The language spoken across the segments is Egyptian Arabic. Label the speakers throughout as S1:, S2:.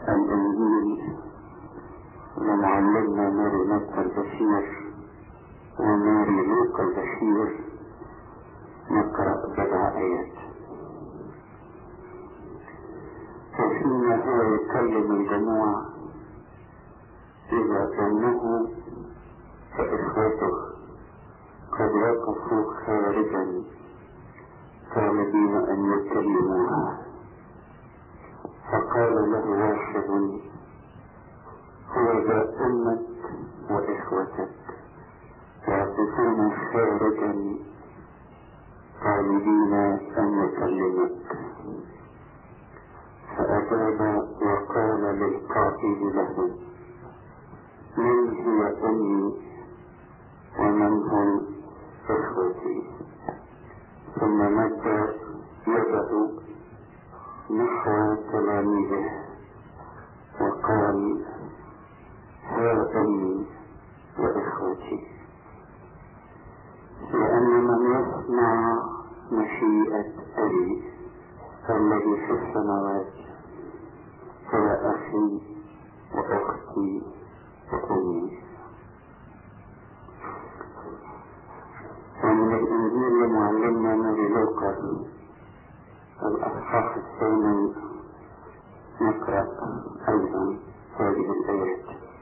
S1: الإنجيل لمعلمنا ماري مكة البشير وماري لوقا البشير نقرأ بضع آيات وفيما هو يكلم الجموع إذا ظنه فإخوته قد وقفوا خارجا طالبين أن يكلموها فقال له واحد هو ذا أمك وإخوتك يعطفون خارجا طالبين أن يكلمك فأجاب وقال للقائل له من هي أمي ومن هم إخوتي ثم مد يده نحو تلاميذه وقال ها أمي وإخوتي لأن من يصنع مشيئة أبي الذي في السماوات هو أخي وأختي وأمي ومن الإنجيل لمعلمنا ماري لوقا الأصحاح الثاني نقرأ أيضا هذه الآيات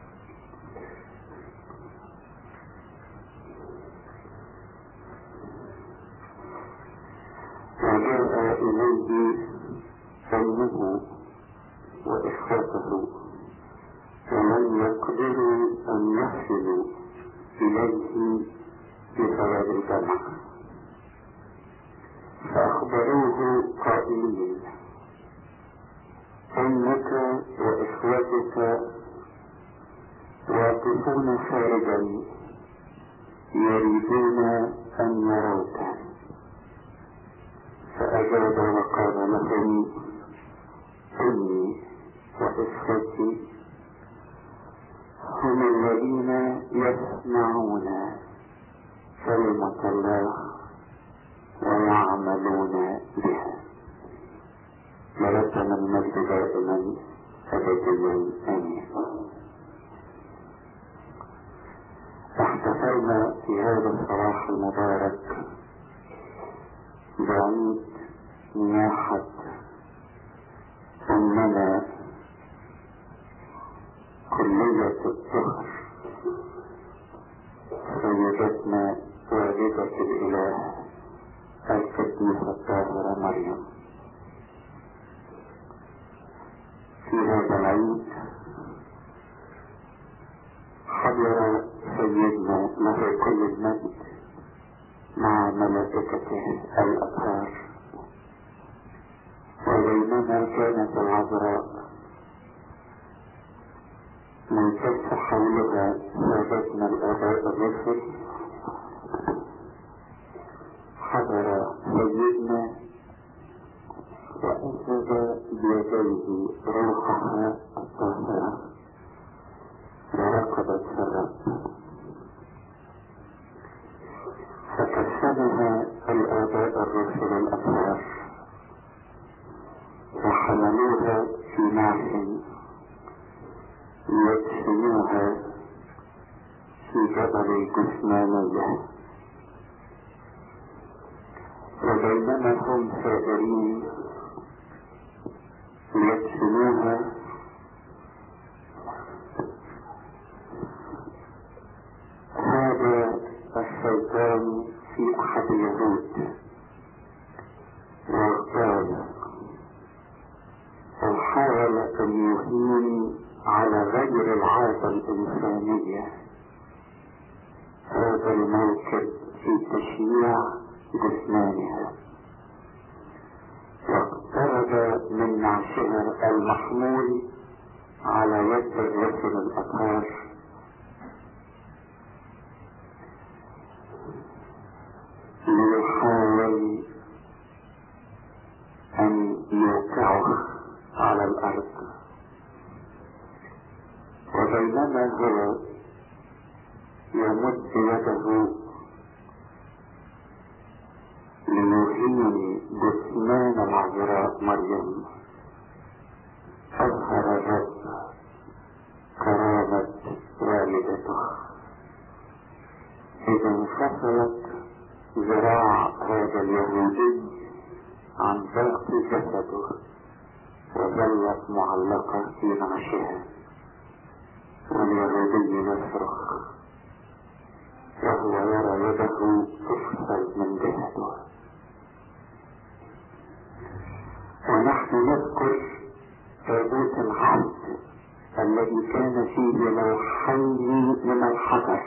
S1: وجاء إليه أمه وإخوته فلم يقدروا أن يصلوا إليه بسبب الجمع فأخبروه قائلين أمك وإخوتك واقفون خارجا يريدون أن يروك فأجاب وقال لهم أمي وإخوتي هم الذين يسمعون كلمة الله ويعملون بها ولكن المجد دائما أبديا آمين احتفلنا في هذا الصباح المبارك بعيد نياحة أمنا كلية الطهر سيدتنا والدة الإله القديسة الطاهرة مريم في هذا العيد حضر سيدنا له كل المجد مع ملائكته الأطهار وبينما كانت العذراء ملتف حولها سادتنا الآباء الرسل حضر سيدنا وأخذ بيديه روحها الطاهرة ورقدت في الرب فكسبها الآباء الرسل الأطهار وحملوها في نعش ليدفنوها في جبل الجثمانية وبينما هم سائرين ليدفنوها هذا الشيطان في أحد اليهود وقال وحاول أن يهين على غير العادة الإنسانية هذا الموكب في تشييع جثمانها واقترب من نعشها المحمول على يد الرسل الأطهار ليحاول أن يوقعه على الأرض وبينما هو يمد يده ليهين جثمان العذراء مريم أظهر الرب انفصلت ذراع هذا اليهودي عن باقي جسده وظلت معلقة في نعشها واليهودي يصرخ وهو يرى يده تفصل من جسده ونحن نذكر تابوت العهد الذي كان فيه لوحين من الحجر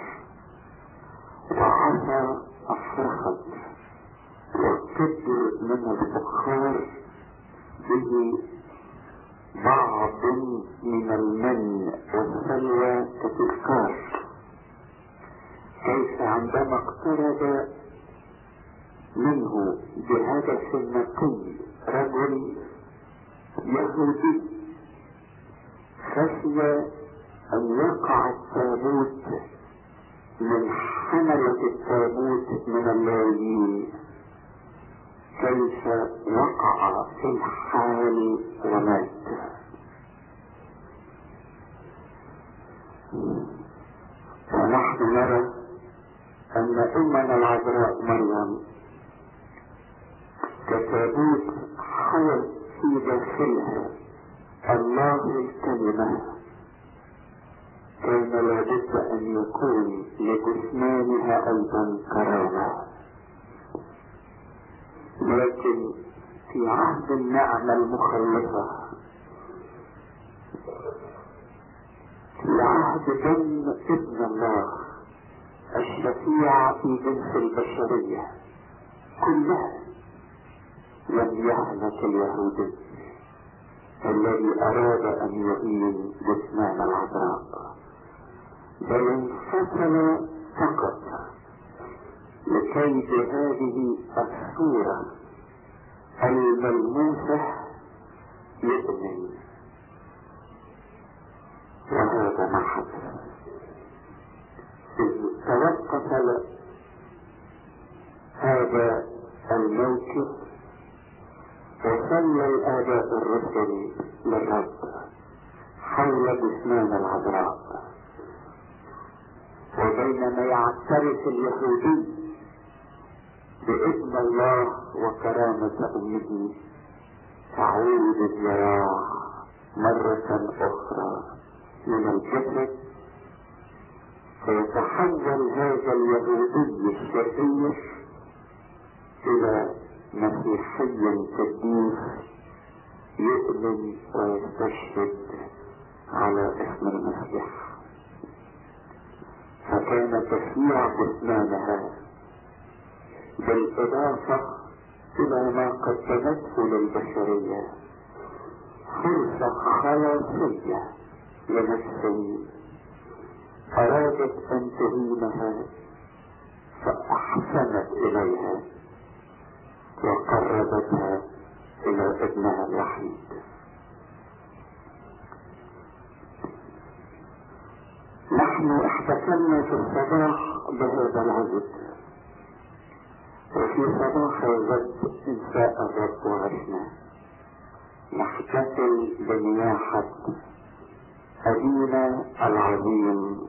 S1: وعصا الصخر والكبر من الفخار به بعض من المن والسلوى كتذكار كيف عندما اقترب منه بهدف نقي رجل يهودي خشي ان يقع التابوت من حملة التابوت من اللاويين كيف وقع في الحال ومات ونحن نرى ان امنا العذراء مريم كتابوت حول في داخلها الله الكلمة كان لابد ان يكون لجسمانها ايضا كرامة لكن في عهد النعمة المخلصة في عهد دم ابن الله الشفيع في جنس البشرية كلها لم يهلك اليهودي الذي أراد أن يهين جثمان العذراء بل انفصل فقط لكي بهذه الصورة الملموسة يؤمن وهذا ما حدث إذ توقف هذا الموكب وصلى الآباء الرسل للرب حول جثمان العذراء وبينما يعترف اليهودي باسم الله وكرامة أمه تعود الذراع مرة أخرى من الجسد فيتحول هذا اليهودي الشرير إلى مسيحي قديس يؤمن ويستشهد على اسم المسيح فكان تشييع جثمانها بالإضافة إلى ما قدمته للبشرية فرصة خلاصية لنفسه أرادت أن تهينها فأحسنت إليها وقربتها إلى ابنها الوحيد نحن احتفلنا في الصباح بهذا العيد وفي صباح الغد إن شاء الرب وعشنا نحتفل بنياحة أبينا العظيم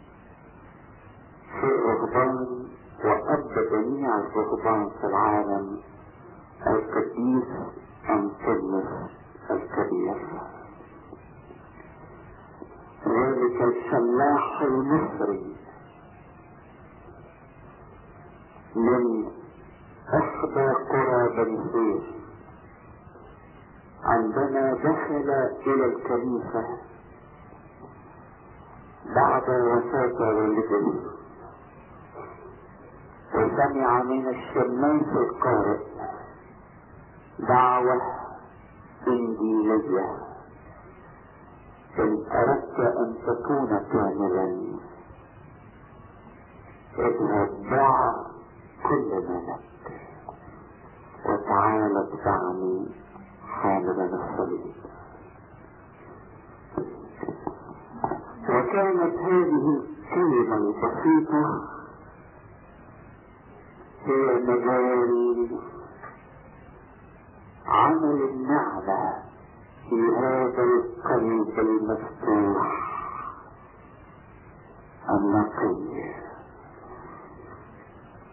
S1: في الرهبان وأب جميع الرهبان في العالم القديس أنطونيوس الكبير ذلك الفلاح المصري من إحدى قرى بني سويس عندما دخل إلى الكنيسة بعد وفاة والده وسمع من الشماس القارئ دعوة إنجيلية إن أردت أن تكون كاملا اذهب ضع كل ما لك وتعال اتبعني حاملا الصليب وكانت هذه الكلمة البسيطة هي مجال عمل النعمة في هذا القلب المفتوح النقي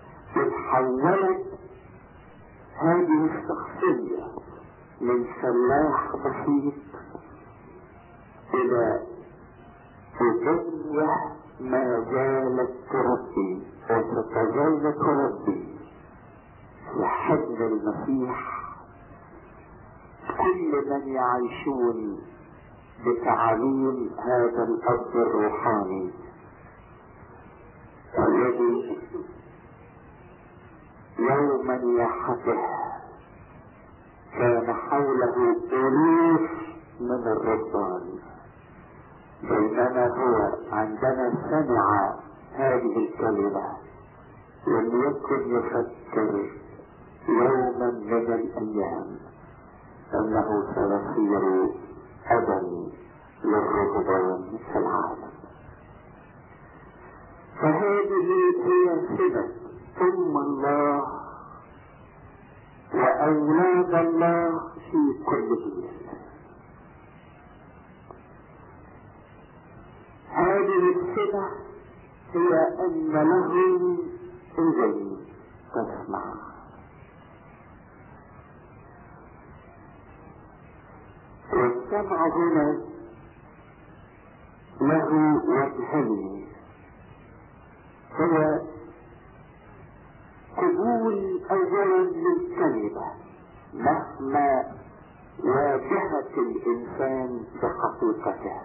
S1: فلاح بسيط إلى أبوة ما زالت تربي وستظل تربي لحد المسيح كل من يعيشون بتعاليم هذا الأب الروحاني الذي يوما يحفه كان حوله ألوف من الرهبان بينما هو عندما سمع هذه الكلمة لم يكن يفكر يوما من الأيام أنه سيصير أبا للرهبان في العالم فهذه هي صفة ثم الله وأولاد الله في كل جيل هذه الصفة هي أن لهم إذن تسمع والسمع هنا له وجهين هو قبول اولا للكلمة مهما واجهت الانسان بحقيقته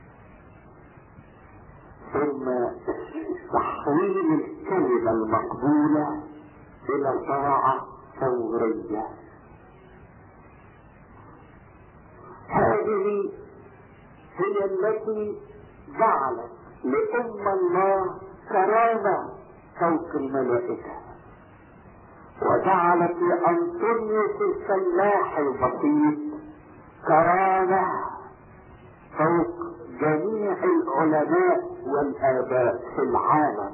S1: ثم تحويل الكلمة المقبولة الى طاعة فورية هذه هي التي جعلت لأم الله كرامة فوق الملائكة وجعلت لأنطونيوس الفلاح البسيط كرامة فوق جميع العلماء والآباء في العالم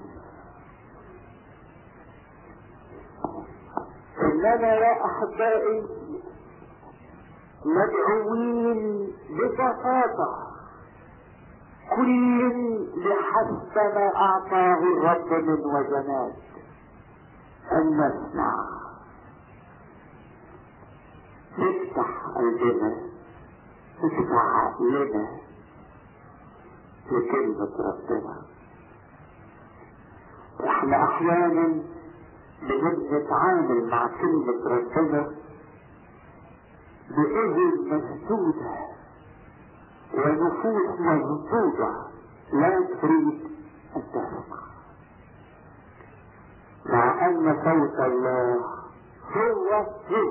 S1: إننا يا أحبائي مدعوين ببساطة كل بحسب ما أعطاه الرب من وجنات أن نسمع نفتح قلبنا نفتح عقلنا لكلمة ربنا احنا احيانا بنتعامل مع كلمة ربنا بإذن مسدودة ونفوس مهدودة لا تريد أن تسمع مع أن صوت الله هو هو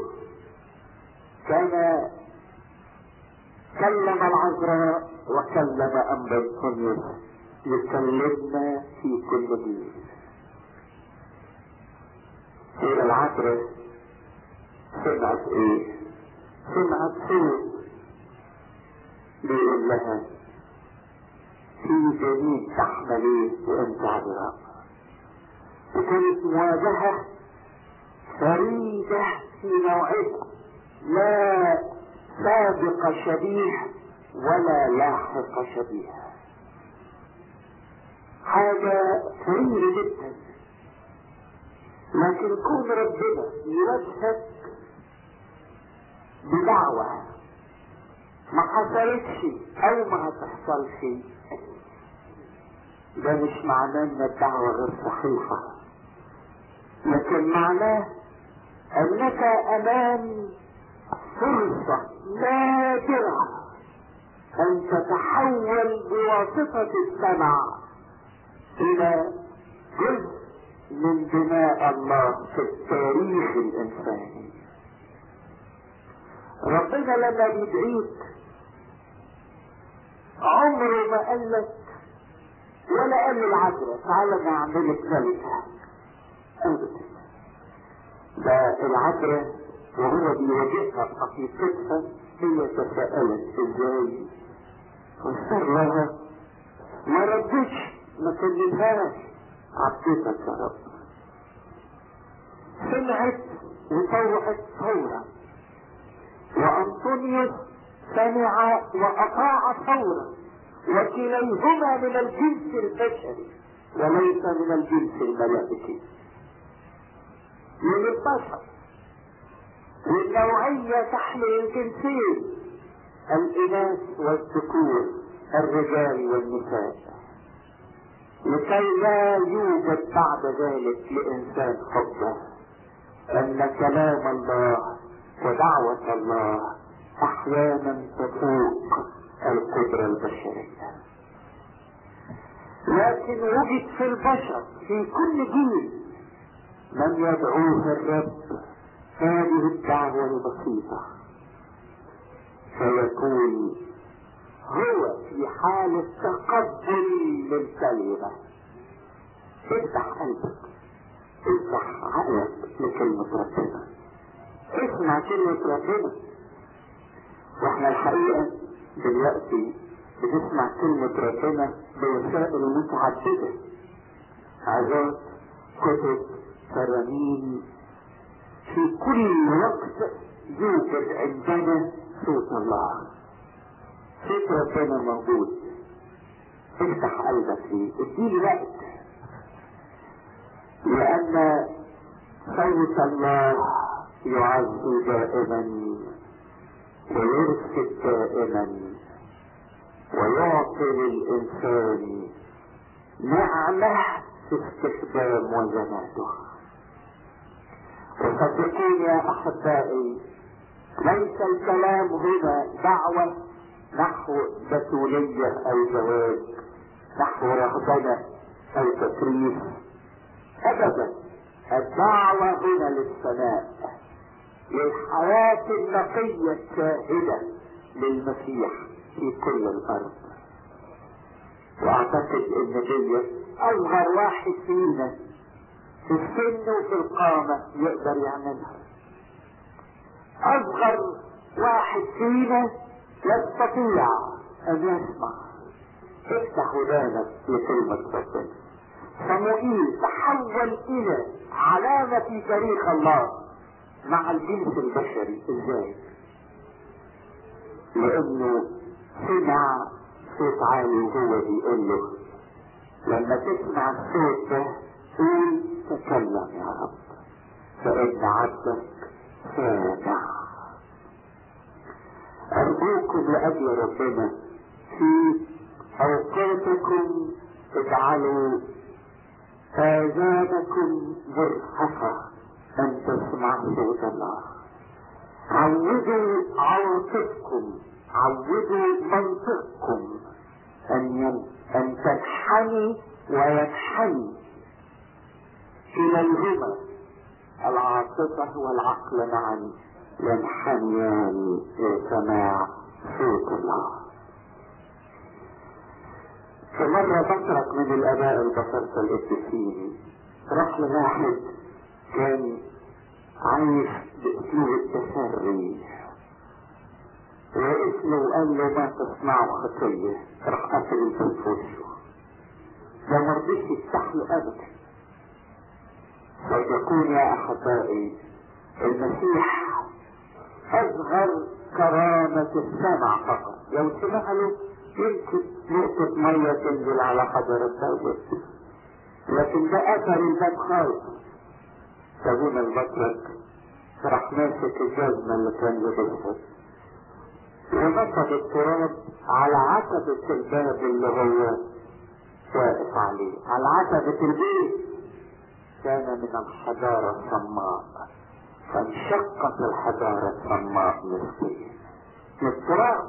S1: كما كلم العذراء وكلم أنبا القدس يكلمنا في كل دين هي العذراء سمعت ايه سمعت صوت بيقول لها في جميل تحمليه وانت عذراء وكانت مواجهة فريدة في نوعها لا سابق شبيه ولا لاحق شبيه حاجة فريدة جدا لكن كون ربنا يوجهك بدعوة ما حصلتش او ما هتحصلش ده مش معناه ان الدعوة غير صحيحة لكن معناه انك امام فرصة نادرة ان تتحول بواسطة السمع الى جزء من بناء الله في التاريخ الانساني ربنا لما بيدعيك عمره ما قال لك ولا قال للعذراء تعالى انا اعملك ملكة ابدا ده العذراء وهو بيواجهها بحقيقتها هي تساءلت ازاي فسر لها ما ردتش ما كلمهاش عبدتك يا رب سمعت وطوعت فورا وأنطونيوس سمع وأطاع فورا وكليهما من الجنس البشري وليس من الجنس الملائكي من البشر
S2: والنوعية تحمل الجنسين الإناث والذكور الرجال والنساء لكي لا يوجد بعد ذلك لإنسان حبه أن كلام الله ودعوة الله أحيانا تفوق القدرة البشرية لكن وجد في البشر في كل جيل من يدعوه الرب هذه الدعوة البسيطة فيكون هو في حالة تقبل للكلمة افتح قلبك افتح عقلك لكلمة ربنا اسمع كلمة ربنا واحنا الحقيقة دلوقتي بنسمع كلمة ربنا بوسائل متعددة عظات كتب ترانيم في كل وقت يوجد عندنا صوت الله صوت ربنا موجود افتح قلبك فيه اديني وقت لان صوت الله يعز دائما ويرشد دائما ويعطي للإنسان نعمة في استخدام وزناته وصدقوني يا أحبائي ليس الكلام هنا دعوة نحو بتولية أو زواج نحو رهبنة أو تكريس أبدا الدعوة هنا للسماء للحياة النقية الشاهدة للمسيح في كل الأرض وأعتقد إن دي أصغر واحد فينا في السن وفي القامة يقدر يعملها أصغر واحد فينا يستطيع أن يسمع افتح ودانك لكلمة ربنا صموئيل تحول إلى علامة في تاريخ الله مع الجنس البشري ازاي؟ لأنه سمع صوت عالي وهو بيقول له لما تسمع الصوت ده قول تكلم يا رب فإن عبدك سامع أرجوكم لأجل ربنا في أوقاتكم اجعلوا آذانكم مرهفة أن تسمع صوت الله عودوا عواطفكم عودوا منطقكم أن ين... أن تنحني وينحني إلى الهمة العاطفة والعقل معا ينحنيان لسماع صوت الله في مرة بترك من الآباء البسطة القديسين راح لواحد كان عايش بأسلوب التسري واسمه وقال له ما تصنعوا خطية راح قتل الباب في وشه ده مرضيش يفتح له أبدا فيكون يا أحبائي المسيح أصغر كرامة السمع فقط لو سمع له يمكن نقطة مية تنزل على حجر التوبة لكن ده أثر الباب خالص سابونا البطرك راح ماسك الجزمة اللي كان لابسها ونصب التراب على عتبة الباب اللي هو واقف عليه على عتبة البيت كان من الحجارة الصماء فانشقت الحجارة الصماء مسكين من التراب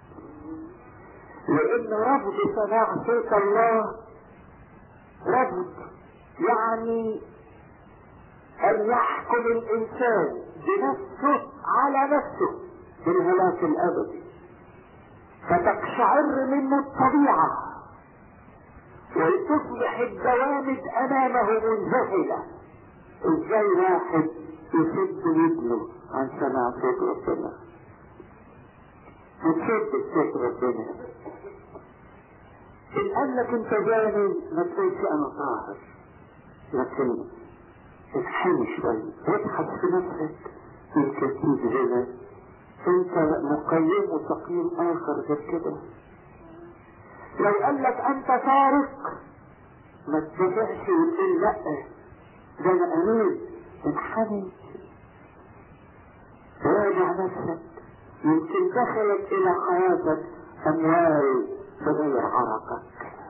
S2: لأن رفض سماع صوت الله رفض يعني أن يحكم الإنسان بنفسه على نفسه بالهلاك الأبدي فتقشعر منه الطبيعة وتصبح الجوامد أمامه منذهلة ازاي واحد يسد ودنه عن سماع صوت ربنا وتسد صوت ربنا إن قال لك انت جاني ما تقولش انا طاهر لكن افحمي شوي وابحث في نفسك يمكن تيجي هنا انت مقيم وتقييم اخر غير كده لو قال لك انت فارق ما تدفعش وتقول لا ده انا امين انحني راجع نفسك يمكن دخلت الى حياتك اموال بغير عرقك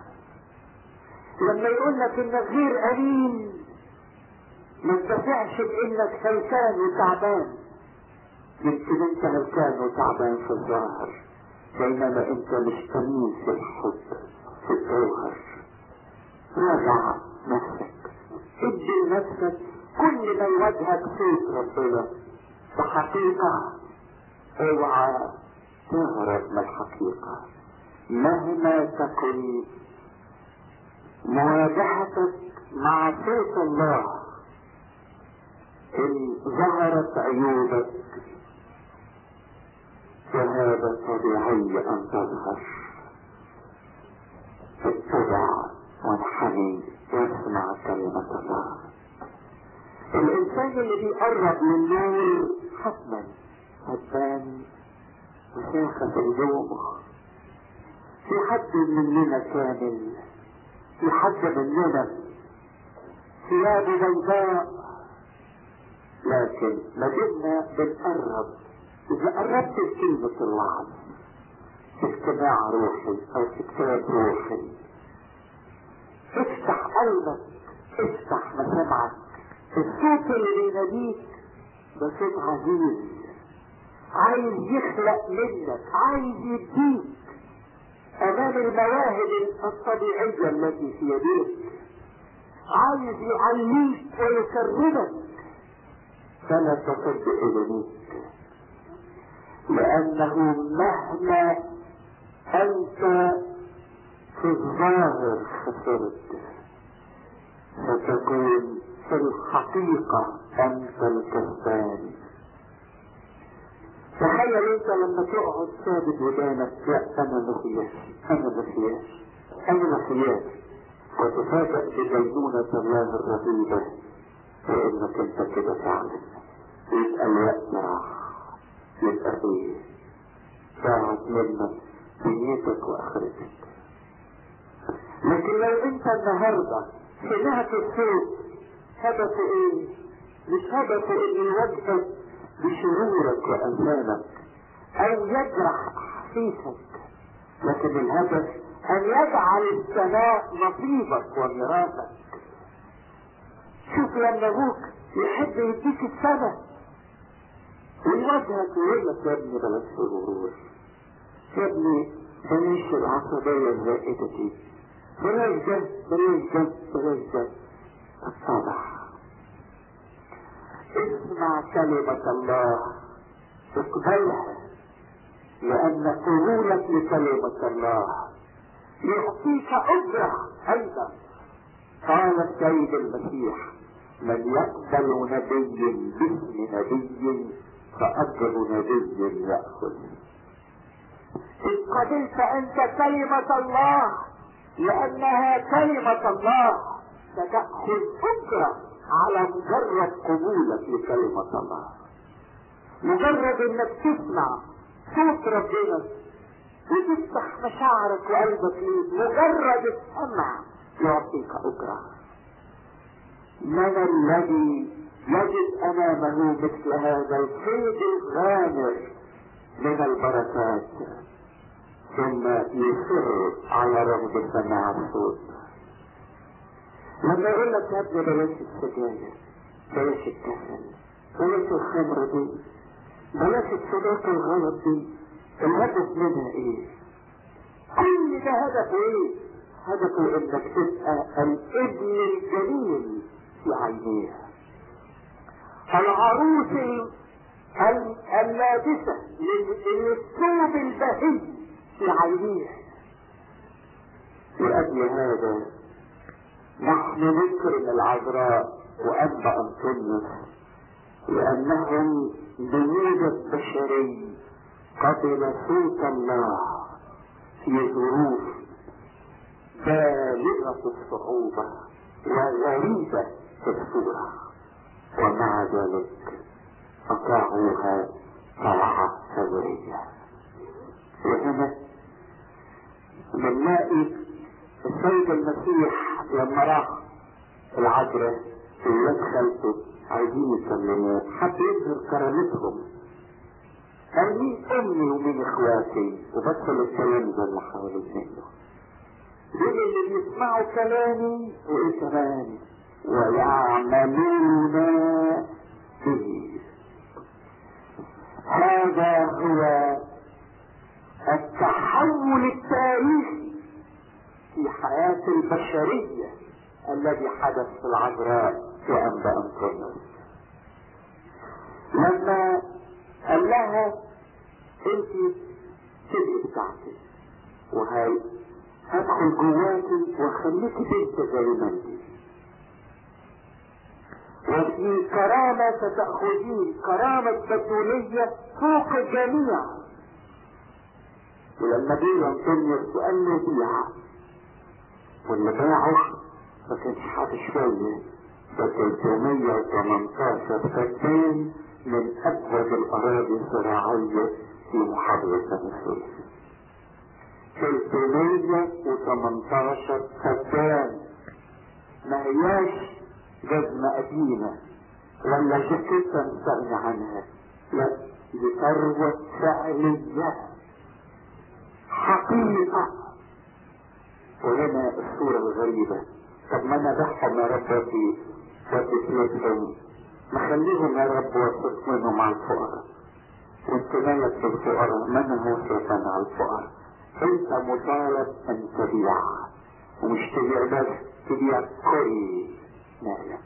S2: لما يقول لك انك غير امين ما تدفعش بانك هلكان وتعبان يمكن انت هلكان وتعبان في الظاهر بينما انت مش امين في الحب في الجوهر راجع نفسك ادي لنفسك كل ما يواجهك صوت ربنا بحقيقة اوعى تهرب من الحقيقة مهما تكن مواجهتك مع صوت الله ان ظهرت عيوبك فهذا طبيعي ان تظهر اتبع وانحني واسمع كلمة الله الانسان اللي بيقرب من النور حتما هتبان وساخة في الجوع في حد مننا كامل في حد مننا ثيابه بيضاء لكن ما دمنا بنقرب اذا قربت بكلمة الوعظ في اجتماع روحي او في كتاب روحي افتح قلبك افتح مسامعك الصوت اللي بيناديك ده صوت عزيز عايز يخلق منك عايز يديك امام المواهب الطبيعية التي في يديك عايز يعليك ويكرمك فلا تصدق اليك لانه مهما انت في الظاهر خسرت ستكون في الحقيقة انت الكسبان تخيل انت لما تقعد ثابت ودانك لا انا مسياس انا مسياس انا مسياس وتفاجأ بدينونة الله الرهيبة لانك انت كده فعلا يبقى الوقت راح يبقى ايه ضاعت منك دنيتك واخرتك لكن لو انت النهارده سمعت الصوت هدفه ايه؟ مش هدفه ان يوجهك بشرورك وألمانك أو يجرح أحاسيسك لكن الهدف أن يجعل السماء نصيبك وميراثك شوف لما أبوك يحب يديك السماء ويواجهك ويقول لك يا ابني بلاش غرور يا ابني بلاش العصبية الزائدة دي بلاش ده بلاش ده بلاش ده الصالح اسمع كلمة الله اقبلها لأن قبولك لكلمة الله يعطيك أجرة أيضا قال السيد المسيح من يقبل نبي باسم نبي فأجر نبي يأخذ إن قبلت أنت كلمة الله لأنها كلمة الله ستأخذ أجرة على مجرد قبولك لكلمة الله مجرد انك تسمع صوت ربنا وتفتح مشاعرك وقلبك ليه مجرد السمع يعطيك اجرة من الذي يجد امامه مثل هذا الفيض الغامر من البركات ثم يصر على رغم سماع الصوت لما يقول لك يا ابني بلاش السجاير بلاش الكسل بلاش الخمرة دي بلاش الصداقة الغلط دي الهدف منها ايه؟ كل ده هدفه ايه؟ هدفه انك تبقى الابن الجميل في عينيها العروس اللابسة للثوب البهي في عينيها لأجل هذا نحن نكرم العذراء وأنبا أنطونيوس لأنهم بموجب بشري قبل صوت الله في ظروف بالغة الصعوبة وغريبة في الصورة ومع ذلك أطاعوها طاعة ثورية وهنا بنلاقي السيد المسيح لما راح العذراء ولاد خالته عايزين يسلموه حب يظهر كرامتهم قال مين امي ومين اخواتي وبس التلاميذ اللي حوالين منه دول اللي بيسمعوا كلامي وايه كمان ويعملون به هذا هو التحول التاريخي في حياة البشرية الذي حدث في العذراء في أنباء أنطونيوس لما قال لها انت تبقي بتاعتي وهي هدخل جواكي واخليكي بنت زي ما انت وفي كرامة ستأخذين كرامة بتولية فوق الجميع ولما جه انطونيوس وقال له بيع واللي باعه ما كانش حاجة شوية ده 318 فدان من أبعد الأراضي الزراعية في محافظة بني 318 فدان ما هياش جزمة قديمة ولا جاكيتة نستغني عنها لا دي ثروة فعلية حقيقة وهنا الصورة الغريبة طب ما انا بحهم يا رب في ودي فلوسهم ما خليهم يا رب وصف منهم على الفقراء وانت مالك بالفقراء ما انا هصرف انا على الفقراء انت مطالب ان تبيع ومش تبيع بس تبيع كل مالك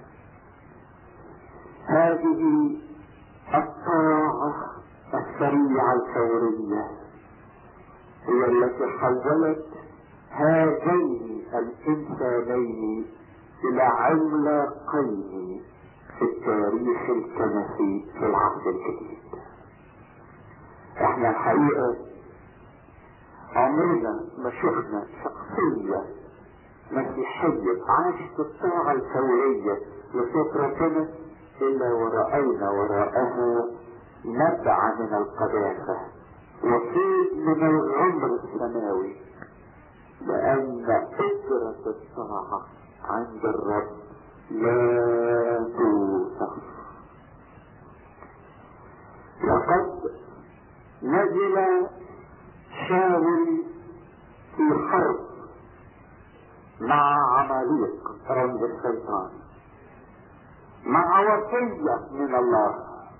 S2: هذه الطاعة السريعة الفورية هي التي حولت هذين الإنسانين إلى عملاقين في التاريخ الكنسي في العهد الجديد احنا الحقيقة عمرنا ما شفنا شخصية مسيحية عاشت الطاعة الفورية لصوت ربنا إلا ورأينا وراءها نبع من القداسة وفيض من العمر السماوي لأن أجرة الطاعة عند الرب لا توصف لقد نزل شاول في حرب مع عماليق رمز الشيطان مع وصية من الله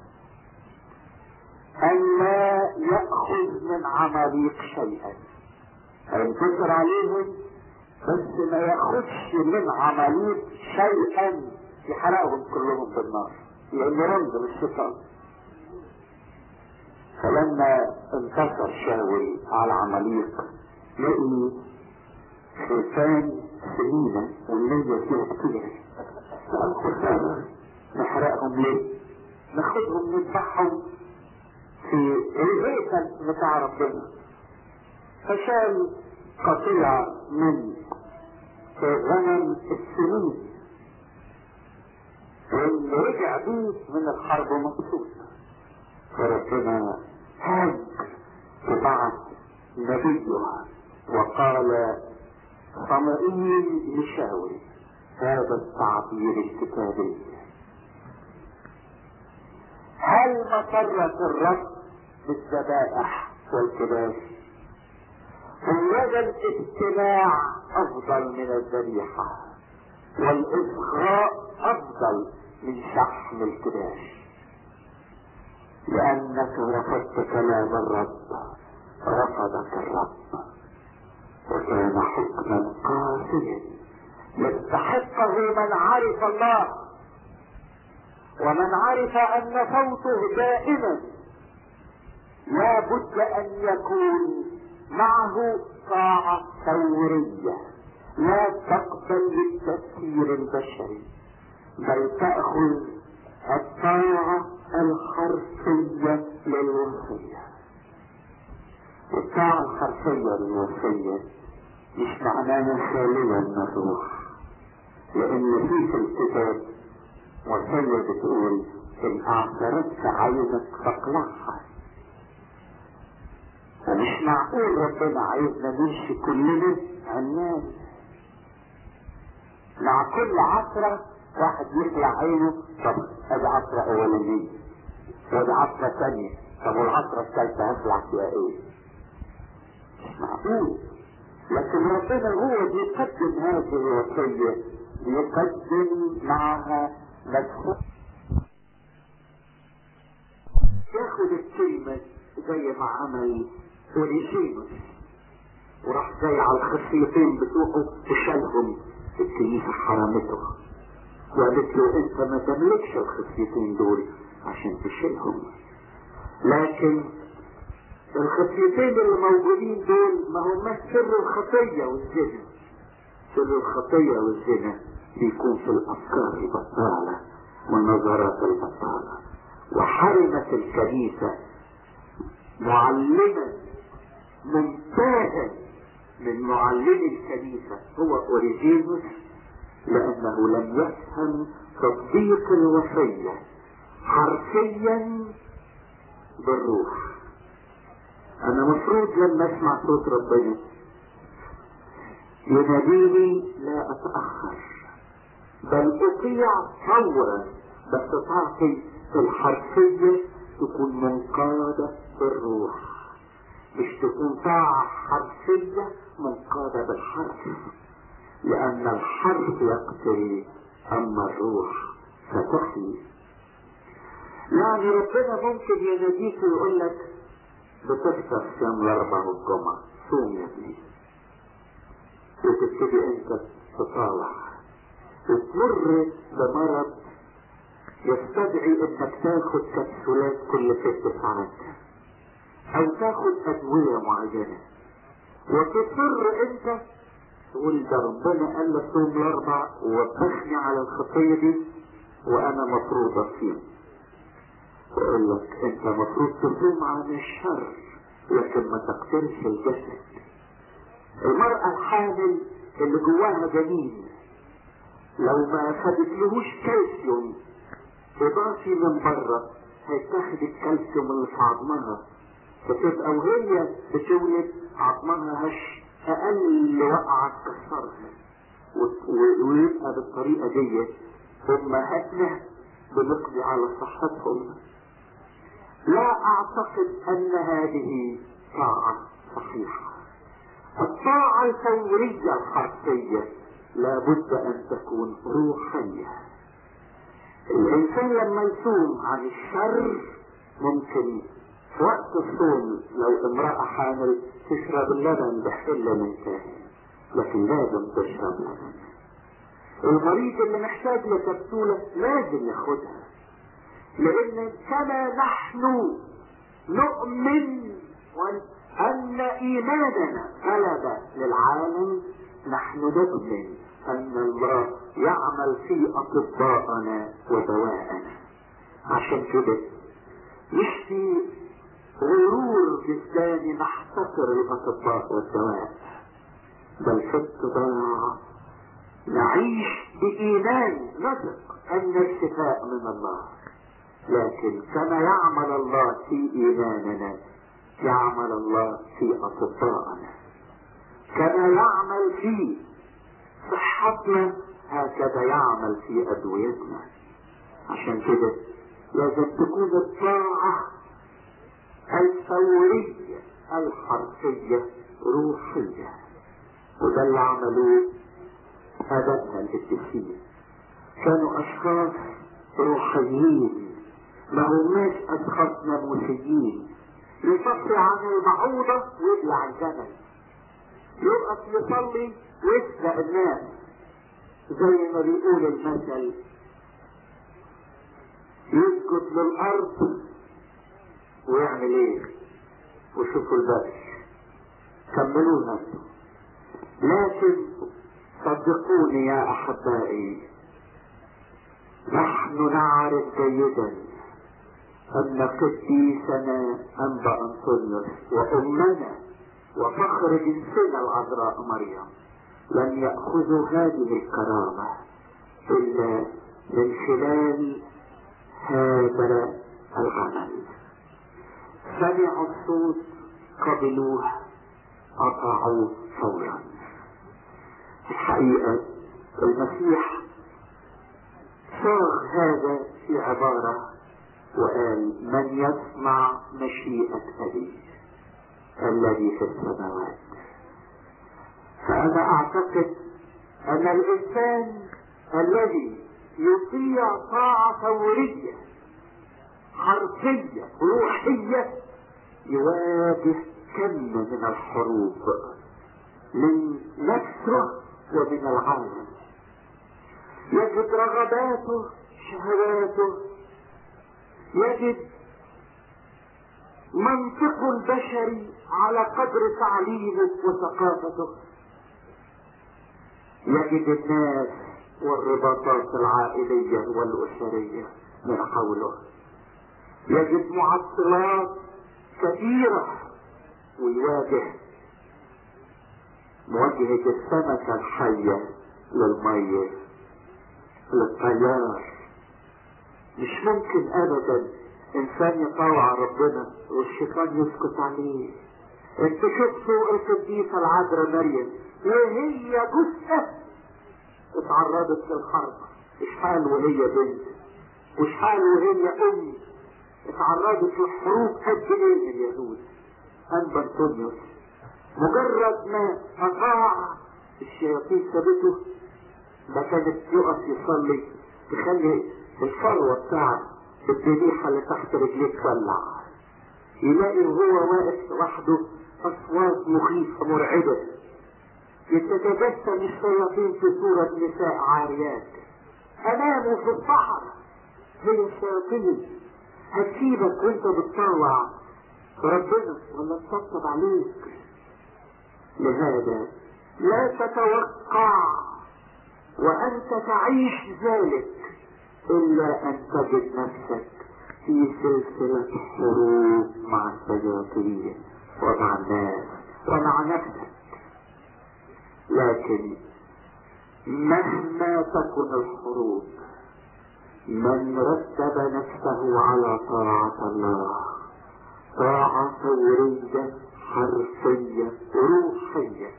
S2: أن لا يأخذ من عماليق شيئا هينتصر عليهم بس ما ياخدش من عماليق شيئا يحرقهم كلهم بالنار لأنه رمز للشيطان فلما انتصر شاول على عماليق لقي شيطان سمينة والنية فيها كتير الخسارة نحرقهم ليه؟ ناخدهم نذبحهم في الهيكل بتاع ربنا فشال قطيع من غنم السنين واللي رجع بيه من الحرب مبسوط فربنا هاج وبعث نبيه وقال صموئيل لشاول هذا التعبير الكتابي هل مسرة الرب بالذبائح والكباش وجد الاستماع افضل من الذبيحة والاصغاء افضل من شحم الكباش لانك رفضت كلام الرب رفضك الرب وكان حكما قاسيا يستحقه من عرف الله ومن عرف ان صوته دائما لا بد ان يكون معه طاعة ثورية لا تقبل بالتفكير البشري بل تأخذ الطاعة الحرفية للوصية الطاعة الحرفية للوصية مش معناها خالية من الروح لأن في في الكتاب وصية بتقول إن أعترضت عينك فاقلعها فمش معقول ربنا عايزنا نمشي كلنا عميان مع كل عصرة واحد يخلع عينه طب ادي عصرة اولانية وادي عصرة ثانية طب والعصرة الثالثة هطلع فيها ايه؟ مش معقول لكن ربنا هو بيقدم هذه الوصية بيقدم معها مدخول ياخد الكلمة زي ما عمل اوريجينوس وراح جاي على الخصيتين بتوعه وشالهم الكنيسة حرمته وقالت له انت ما تملكش الخصيتين دول عشان تشيلهم لكن الخصيتين اللي موجودين دول ما هم سر الخطية والزنا سر الخطية والزنا بيكون في الأفكار البطالة والنظرات البطالة وحرمت الكنيسة معلما ممتازا من معلمي الكنيسة هو أوريجينوس لأنه لم يفهم تطبيق الوصية حرفيا بالروح أنا مفروض لما أسمع صوت ربنا يناديني لا أتأخر بل أطيع فورا بس طاعتي الحرفية تكون منقادة بالروح مش تكون طاعة حرفية منقادة بالحرف لأن الحرف يقتل أما الروح فتحيي يعني ربنا ممكن يناديك ويقول لك بتفطر صيام الأربعاء والجمعة صوم يا ابني وتبتدي أنت تطالع وتمر بمرض يستدعي انك تاخد كبسولات كل ست ساعات او تاخد ادوية معينة وتصر انت تقول ده ربنا قال لك صوم الاربع ووبخني على الخطية دي وانا مفروض اصيم يقول لك انت مفروض تصوم عن الشر لكن ما تقتلش الجسد المرأة الحامل اللي جواها جنين لو ما خدتلهوش كالسيوم اضافي من بره هيتاخد الكالسيوم اللي في عظمها فتبقى وهي بتولد عظمها هش اقل وقعة تكسرها ويبقى بالطريقة دي امهاتنا بنقضي على صحتهم لا اعتقد ان هذه طاعة صحيحة الطاعة الفورية الحرفية لابد ان تكون روحية الانسان لما يصوم عن الشر ممكن في وقت الصوم لو امرأة حامل تشرب اللبن بحل من كاهن لكن لازم تشرب لبن المريض اللي محتاج لكبسولة لازم ياخدها لان كما نحن نؤمن ان ايماننا غلب للعالم نحن نؤمن ان الله يعمل في اطباءنا ودواءنا عشان كده مش في غرور جسداني نحتقر الاطباء والدواء بل في اتباع نعيش بايمان نثق ان الشفاء من الله لكن كما يعمل الله في ايماننا يعمل الله في اطبائنا كما يعمل في صحتنا هكذا يعمل في ادويتنا عشان كده لازم تكون الطاعة الفورية الحرفية روحية وده اللي عملوه ابائنا القديسين كانوا اشخاص روحيين ما هماش اشخاص ناموسيين يصلي عن المعوضة ويطلع الجبل يقف يصلي ويسرق الناس زي ما بيقول المثل يسجد للارض ويعمل ايه وشوفوا البرش كملوها لكن صدقوني يا احبائي نحن نعرف جيدا ان قديسنا انبا انطونيوس وامنا وفخر جنسنا العذراء مريم لم يأخذوا هذه الكرامة إلا من خلال هذا العمل سمعوا الصوت قبلوه أطاعوا فورا الحقيقة المسيح صاغ هذا في عبارة وقال من يصنع مشيئة أبي الذي في السماوات فأنا أعتقد أن الإنسان الذي يطيع طاعة فورية حرفية روحية يواجه كم من الحروب من نفسه ومن العالم يجد رغباته شهواته يجد منطق البشري على قدر تعليمه وثقافته يجد الناس والرباطات العائلية والأسرية من حوله يجد معطلات كثيرة ويواجه مواجهة السمكة الحية للمية للطيار مش ممكن ابدا انسان يطاوع ربنا والشيطان يسكت عليه انت شفتوا القديسة العذراء مريم وهي جثة اتعرضت للحرب مش حال وهي بنت مش حال وهي ام اتعرضت لحروب قد ايه اليهود انبا انطونيوس مجرد ما اطاع الشياطين سابته ده كانت يقف يصلي تخلي الفروة بتاع الذبيحة اللي تحت رجليه تولع يلاقي وهو واقف وحده أصوات مخيفة مرعبة يتتجسم الشياطين في صورة نساء عاريات أمامه في الصحراء هي الشياطين هتسيبك وانت بتطاوع ربنا ولا تطبطب عليك لهذا لا تتوقع وأنت تعيش ذلك إلا أن تجد نفسك في سلسلة حروب مع الشياطين ومع الناس ومع نفسك لكن مهما تكن الحروب من رتب نفسه على طاعة الله طاعة فورية حرفية روحية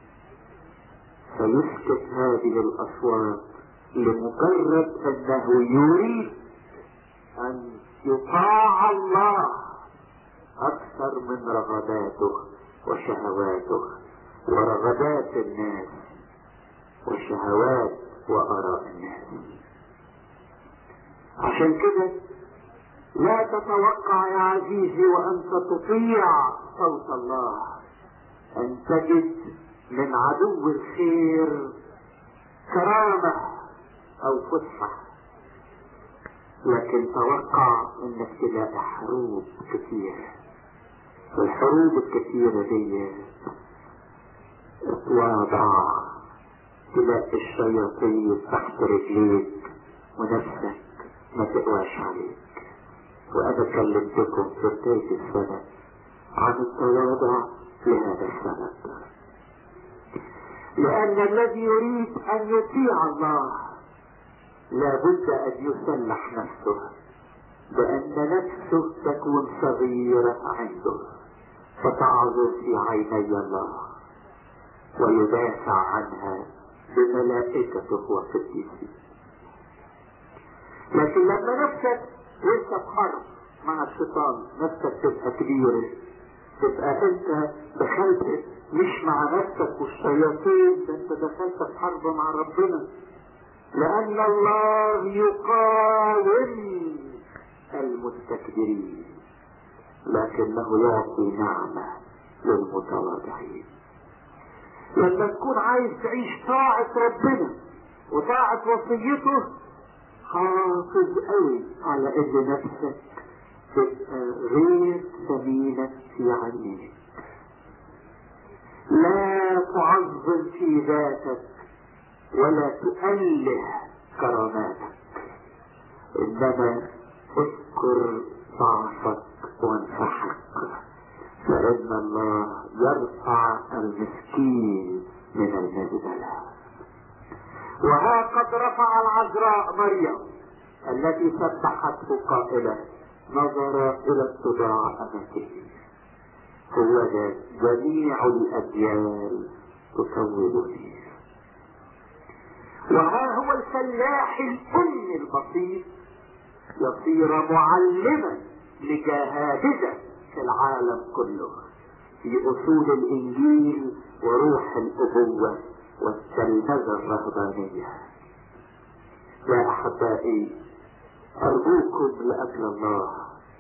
S2: فيسكت هذه الأصوات لمجرد أنه يريد أن يطاع الله أكثر من رغباته وشهواته ورغبات الناس وشهوات وآراء الناس عشان كده لا تتوقع يا عزيزي وأنت تطيع صوت الله أن تجد من عدو الخير كرامة أو فسحة لكن توقع انك تلاقي حروب كثيرة الحروب الكثيرة دي اتواضع تلاقي الشياطين تحت رجليك ونفسك ما تقواش عليك وانا كلمتكم في بداية السنة عن التواضع لهذا السبب لأن الذي يريد أن يطيع الله لابد أن يسلح نفسه بأن نفسه تكون صغيرة عنده فتعظم في عيني الله ويدافع عنها بملائكته وقديسه لكن لما نفسك وانت بحرب مع الشيطان نفسك تبقى كبيرة تبقى انت دخلت مش مع نفسك والشياطين ده انت دخلت في حرب مع ربنا لأن الله يقاوم المستكبرين لكنه يعطي نعمة للمتواضعين لما تكون عايز تعيش طاعة ربنا وطاعة وصيته حافظ قوي على ان نفسك تبقى غير ثمينة في عينيك لا تعظم في ذاتك ولا تؤله كراماتك انما اذكر ضعفك وانفحك فان الله يرفع المسكين من المزبله وها قد رفع العذراء مريم التي سبحته قائلة نظر الى اتباع امته هو ده جميع الاجيال تسودني وها هو الفلاح الأم البسيط يصير معلما لجهابذة في العالم كله في أصول الإنجيل وروح الأبوة والتلمذة الرهبانية يا أحبائي أرجوكم لأجل الله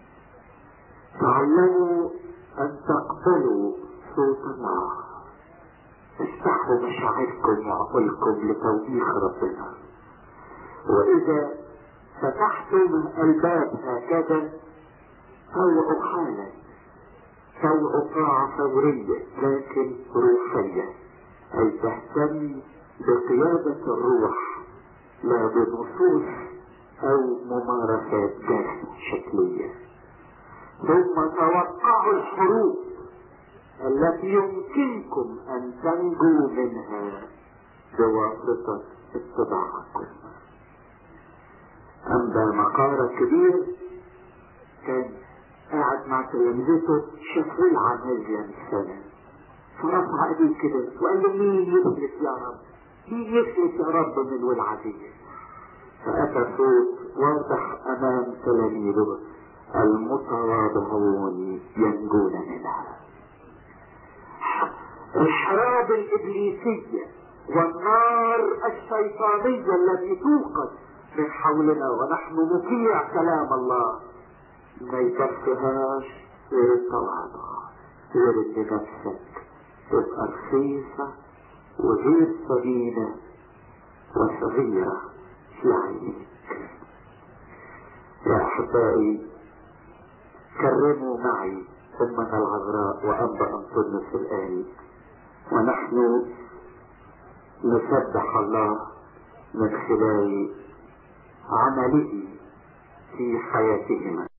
S2: تعلموا أن تقبلوا صوت الله افتحوا مشاعركم وعقولكم لتوبيخ ربنا وإذا فتحتم الباب هكذا طوعوا حالا طوعوا طاعة فورية لكن روحية أي تهتم بقيادة الروح لا بنصوص أو ممارسات جرح شكلية ثم توقعوا الحروب التي يمكنكم أن تنجوا منها بواسطة اتباعكم أما مقارة كبير كان قاعد مع تلامذته شغال عن هذه السنة فرفع ايديه كده وقال له مين يفلت يا رب؟ مين يفلت يا رب من والعزيز؟ فأتى صوت واضح أمام تلاميذه المتواضعون ينجون منها الحراب الإبليسية والنار الشيطانية التي توقد من حولنا ونحن نطيع كلام الله ما يكفيهاش غير التواضع غير ان نفسك تبقى رخيصة وغير ثمينة وصغيرة في عينيك يا أحبائي كرموا معي أمنا العذراء وأب أنطونيوس الآن ونحن نسبح الله من خلال عمله في حياتهما